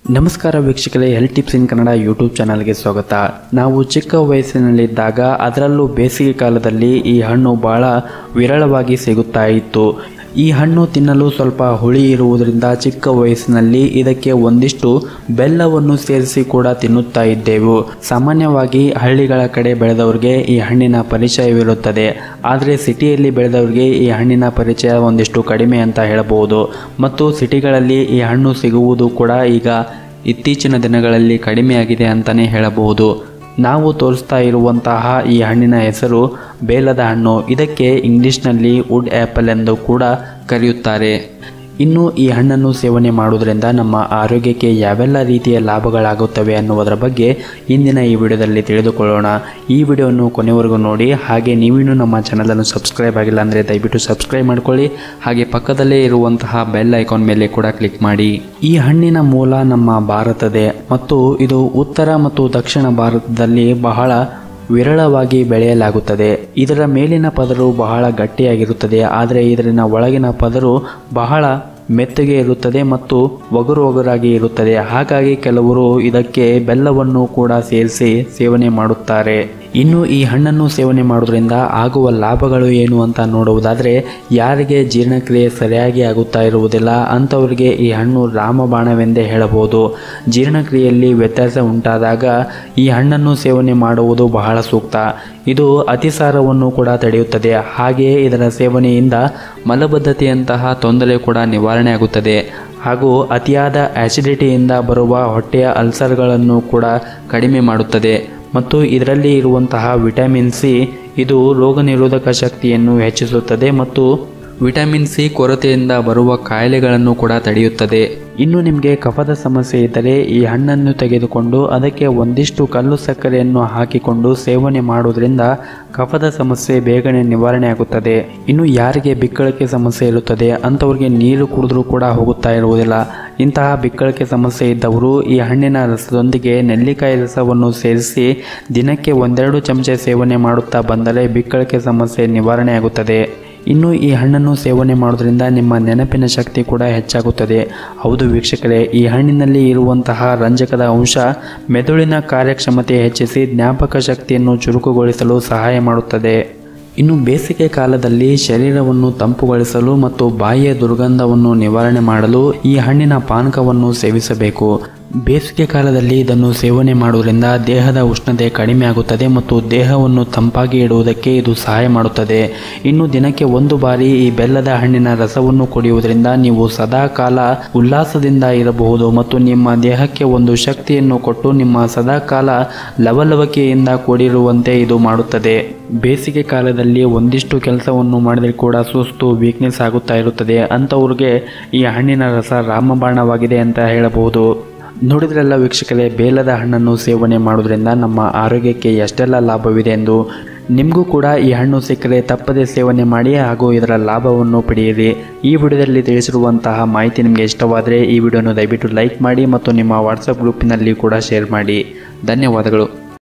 ನಮಸ್ಕಾರ ವೀಕ್ಷಕರೇ health tips in Kannada YouTube ಚಾನಲ್ಗೆ ಸ್ವಾಗತ ನಾವು ಚಿಕ್ಕ ವಯಸ್ಸಿನಲ್ಲಿದ್ದಾಗ ಅದರಲ್ಲೂ ಬೇಸಿಗೆ ಕಾಲದಲ್ಲಿ ಈ ಹಣ್ಣು ಬಹಳ ವಿರಳವಾಗಿ ಸಿಗುತ್ತಾ ಇತ್ತು ಈ ಹಣ್ಣು ತಿನ್ನಲು ಸ್ವಲ್ಪ ಹುಳಿ ಇರುವುದರಿಂದ ಚಿಕ್ಕ ವಯಸ್ಸಿನಲ್ಲಿ ಇದಕ್ಕೆ ಒಂದಿಷ್ಟು ಬೆಲ್ಲವನ್ನು ಸೇರಿಸಿ ಕೂಡ ತಿನ್ನುತ್ತಾ ಇದ್ದೆವು ಸಾಮಾನ್ಯವಾಗಿ ಹಳ್ಳಿಗಳ ಕಡೆ ಬೆಳೆದವರಿಗೆ ಈ ಹಣ್ಣಿನ ಪರಿಚಯವಿರುತ್ತದೆ ಆದರೆ ಸಿಟಿಯಲ್ಲಿ ಬೆಳೆದವರಿಗೆ ಈ ಹಣ್ಣಿನ ಪರಿಚಯ ಒಂದಿಷ್ಟು ಕಡಿಮೆ ಅಂತ ಹೇಳಬಹುದು ಮತ್ತು ಸಿಟಿಗಳಲ್ಲಿ ಈ ಹಣ್ಣು ಸಿಗುವುದು ಕೂಡ ಈಗ ಇತ್ತೀಚಿನ ದಿನಗಳಲ್ಲಿ ಕಡಿಮೆಯಾಗಿದೆ ಅಂತಲೇ ಹೇಳಬಹುದು ನಾವು ತೋರಿಸ್ತಾ ಇರುವಂತಹ ಈ ಹಣ್ಣಿನ ಹೆಸರು ಬೇಲದ ಹಣ್ಣು ಇದಕ್ಕೆ ಇಂಗ್ಲಿಷ್ನಲ್ಲಿ ವುಡ್ ಆ್ಯಪಲ್ ಎಂದು ಕೂಡ ಕರೆಯುತ್ತಾರೆ ಇನ್ನು ಈ ಹಣ್ಣನ್ನು ಸೇವನೆ ಮಾಡುವುದರಿಂದ ನಮ್ಮ ಆರೋಗ್ಯಕ್ಕೆ ಯಾವೆಲ್ಲ ರೀತಿಯ ಲಾಭಗಳಾಗುತ್ತವೆ ಅನ್ನುವುದರ ಬಗ್ಗೆ ಇಂದಿನ ಈ ವಿಡಿಯೋದಲ್ಲಿ ತಿಳಿದುಕೊಳ್ಳೋಣ ಈ ವಿಡಿಯೋವನ್ನು ಕೊನೆವರೆಗೂ ನೋಡಿ ಹಾಗೆ ನೀವಿನ್ನೂ ನಮ್ಮ ಚಾನಲನ್ನು ಸಬ್ಸ್ಕ್ರೈಬ್ ಆಗಿಲ್ಲ ಅಂದರೆ ದಯವಿಟ್ಟು ಸಬ್ಸ್ಕ್ರೈಬ್ ಮಾಡ್ಕೊಳ್ಳಿ ಹಾಗೆ ಪಕ್ಕದಲ್ಲೇ ಇರುವಂತಹ ಬೆಲ್ ಐಕಾನ್ ಮೇಲೆ ಕೂಡ ಕ್ಲಿಕ್ ಮಾಡಿ ಈ ಹಣ್ಣಿನ ಮೂಲ ನಮ್ಮ ಭಾರತದೇ ಮತ್ತು ಇದು ಉತ್ತರ ಮತ್ತು ದಕ್ಷಿಣ ಭಾರತದಲ್ಲಿ ಬಹಳ ವಿರಳವಾಗಿ ಬೆಳೆಯಲಾಗುತ್ತದೆ ಇದರ ಮೇಲಿನ ಪದರು ಬಹಳ ಗಟ್ಟಿಯಾಗಿರುತ್ತದೆ ಆದರೆ ಇದರಿನ ಒಳಗಿನ ಪದರು ಬಹಳ ಮೆತ್ತಗೆ ಇರುತ್ತದೆ ಮತ್ತು ಒಗರು ಒಗರಾಗಿ ಇರುತ್ತದೆ ಹಾಗಾಗಿ ಕೆಲವರು ಇದಕ್ಕೆ ಬೆಲ್ಲವನ್ನು ಕೂಡ ಸೇರಿಸಿ ಸೇವನೆ ಮಾಡುತ್ತಾರೆ ಇನ್ನು ಈ ಹಣ್ಣನ್ನು ಸೇವನೆ ಮಾಡೋದ್ರಿಂದ ಆಗುವ ಲಾಭಗಳು ಏನು ಅಂತ ನೋಡುವುದಾದರೆ ಯಾರಿಗೆ ಜೀರ್ಣಕ್ರಿಯೆ ಸರಿಯಾಗಿ ಆಗುತ್ತಾ ಇರುವುದಿಲ್ಲ ಅಂಥವರಿಗೆ ಈ ಹಣ್ಣು ರಾಮಬಾಣವೆಂದೇ ಹೇಳಬಹುದು ಜೀರ್ಣಕ್ರಿಯೆಯಲ್ಲಿ ವ್ಯತ್ಯಾಸ ಉಂಟಾದಾಗ ಈ ಹಣ್ಣನ್ನು ಸೇವನೆ ಮಾಡುವುದು ಬಹಳ ಸೂಕ್ತ ಇದು ಅತಿಸಾರವನ್ನು ಕೂಡ ತಡೆಯುತ್ತದೆ ಹಾಗೆಯೇ ಇದರ ಸೇವನೆಯಿಂದ ಮಲಬದ್ಧತೆಯಂತಹ ತೊಂದರೆ ಕೂಡ ನಿವಾರಣೆ ಆಗುತ್ತದೆ ಹಾಗೂ ಅತಿಯಾದ ಆಸಿಡಿಟಿಯಿಂದ ಬರುವ ಹೊಟ್ಟೆಯ ಅಲ್ಸರ್ಗಳನ್ನು ಕೂಡ ಕಡಿಮೆ ಮಾಡುತ್ತದೆ ಮತ್ತು ಇದರಲ್ಲಿ ಇರುವಂತಹ ವಿಟಮಿನ್ ಸಿ ಇದು ರೋಗ ನಿರೋಧಕ ಶಕ್ತಿಯನ್ನು ಹೆಚ್ಚಿಸುತ್ತದೆ ಮತ್ತು ವಿಟಮಿನ್ ಸಿ ಕೊರತೆಯಿಂದ ಬರುವ ಕಾಯಿಲೆಗಳನ್ನು ಕೂಡ ತಡೆಯುತ್ತದೆ ಇನ್ನು ನಿಮಗೆ ಕಫದ ಸಮಸ್ಯೆ ಇದ್ದರೆ ಈ ಹಣ್ಣನ್ನು ತೆಗೆದುಕೊಂಡು ಅದಕ್ಕೆ ಒಂದಿಷ್ಟು ಕಲ್ಲು ಸಕ್ಕರೆಯನ್ನು ಹಾಕಿಕೊಂಡು ಸೇವನೆ ಮಾಡುವುದರಿಂದ ಕಫದ ಸಮಸ್ಯೆ ಬೇಗನೆ ನಿವಾರಣೆ ಆಗುತ್ತದೆ ಇನ್ನು ಯಾರಿಗೆ ಬಿಕ್ಕಳಿಕೆ ಸಮಸ್ಯೆ ಇರುತ್ತದೆ ಅಂಥವ್ರಿಗೆ ನೀರು ಕುಡಿದ್ರೂ ಕೂಡ ಹೋಗುತ್ತಾ ಇರುವುದಿಲ್ಲ ಇಂತಹ ಬಿಕ್ಕಳಿಕೆ ಸಮಸ್ಯೆ ಇದ್ದವರು ಈ ಹಣ್ಣಿನ ರಸದೊಂದಿಗೆ ನೆಲ್ಲಿಕಾಯಿ ರಸವನ್ನು ಸೇರಿಸಿ ದಿನಕ್ಕೆ ಒಂದೆರಡು ಚಮಚ ಸೇವನೆ ಮಾಡುತ್ತಾ ಬಂದರೆ ಬಿಕ್ಕಳಿಕೆ ಸಮಸ್ಯೆ ನಿವಾರಣೆ ಆಗುತ್ತದೆ ಇನ್ನು ಈ ಹಣ್ಣನ್ನು ಸೇವನೆ ಮಾಡೋದ್ರಿಂದ ನಿಮ್ಮ ನೆನಪಿನ ಶಕ್ತಿ ಕೂಡ ಹೆಚ್ಚಾಗುತ್ತದೆ ಹೌದು ವೀಕ್ಷಕರೇ ಈ ಹಣ್ಣಿನಲ್ಲಿ ಇರುವಂತಹ ರಂಜಕದ ಅಂಶ ಮೆದುಳಿನ ಕಾರ್ಯಕ್ಷಮತೆ ಹೆಚ್ಚಿಸಿ ಜ್ಞಾಪಕ ಶಕ್ತಿಯನ್ನು ಚುರುಕುಗೊಳಿಸಲು ಸಹಾಯ ಮಾಡುತ್ತದೆ ಇನ್ನು ಬೇಸಿಗೆ ಕಾಲದಲ್ಲಿ ಶರೀರವನ್ನು ತಂಪುಗೊಳಿಸಲು ಮತ್ತು ಬಾಯಿಯ ದುರ್ಗಂಧವನ್ನು ನಿವಾರಣೆ ಮಾಡಲು ಈ ಹಣ್ಣಿನ ಪಾನಕವನ್ನು ಸೇವಿಸಬೇಕು ಬೇಸಿಗೆ ಕಾಲದಲ್ಲಿ ಇದನ್ನು ಸೇವನೆ ಮಾಡುವುದರಿಂದ ದೇಹದ ಉಷ್ಣತೆ ಕಡಿಮೆ ಆಗುತ್ತದೆ ಮತ್ತು ದೇಹವನ್ನು ತಂಪಾಗಿ ಇಡುವುದಕ್ಕೆ ಇದು ಸಹಾಯ ಮಾಡುತ್ತದೆ ಇನ್ನು ದಿನಕ್ಕೆ ಒಂದು ಬಾರಿ ಈ ಬೆಲ್ಲದ ಹಣ್ಣಿನ ರಸವನ್ನು ಕುಡಿಯುವುದರಿಂದ ನೀವು ಸದಾ ಕಾಲ ಉಲ್ಲಾಸದಿಂದ ಇರಬಹುದು ಮತ್ತು ನಿಮ್ಮ ದೇಹಕ್ಕೆ ಒಂದು ಶಕ್ತಿಯನ್ನು ಕೊಟ್ಟು ನಿಮ್ಮ ಸದಾ ಕಾಲ ಲವಲವಿಕೆಯಿಂದ ಕೂಡಿರುವಂತೆ ಇದು ಮಾಡುತ್ತದೆ ಬೇಸಿಗೆ ಕಾಲದಲ್ಲಿ ಒಂದಿಷ್ಟು ಕೆಲಸವನ್ನು ಮಾಡಿದರೆ ಕೂಡ ಸುಸ್ತು ವೀಕ್ನೆಸ್ ಆಗುತ್ತಾ ಇರುತ್ತದೆ ಅಂಥವ್ರಿಗೆ ಈ ಹಣ್ಣಿನ ರಸ ರಾಮಬಾಣವಾಗಿದೆ ಅಂತ ಹೇಳಬಹುದು ನೋಡಿದ್ರೆಲ್ಲ ವೀಕ್ಷಕರೇ ಬೇಲದ ಹಣ್ಣನ್ನು ಸೇವನೆ ಮಾಡೋದ್ರಿಂದ ನಮ್ಮ ಆರೋಗ್ಯಕ್ಕೆ ಎಷ್ಟೆಲ್ಲ ಲಾಭವಿದೆ ಎಂದು ನಿಮಗೂ ಕೂಡ ಈ ಹಣ್ಣು ಸಿಕ್ಕರೆ ತಪ್ಪದೆ ಸೇವನೆ ಮಾಡಿ ಹಾಗೂ ಇದರ ಲಾಭವನ್ನು ಪಡೆಯಿರಿ ಈ ವಿಡಿಯೋದಲ್ಲಿ ತಿಳಿಸಿರುವಂತಹ ಮಾಹಿತಿ ನಿಮಗೆ ಇಷ್ಟವಾದರೆ ಈ ವಿಡಿಯೋನ ದಯವಿಟ್ಟು ಲೈಕ್ ಮಾಡಿ ಮತ್ತು ನಿಮ್ಮ ವಾಟ್ಸಪ್ ಗ್ರೂಪಿನಲ್ಲಿ ಕೂಡ ಶೇರ್ ಮಾಡಿ ಧನ್ಯವಾದಗಳು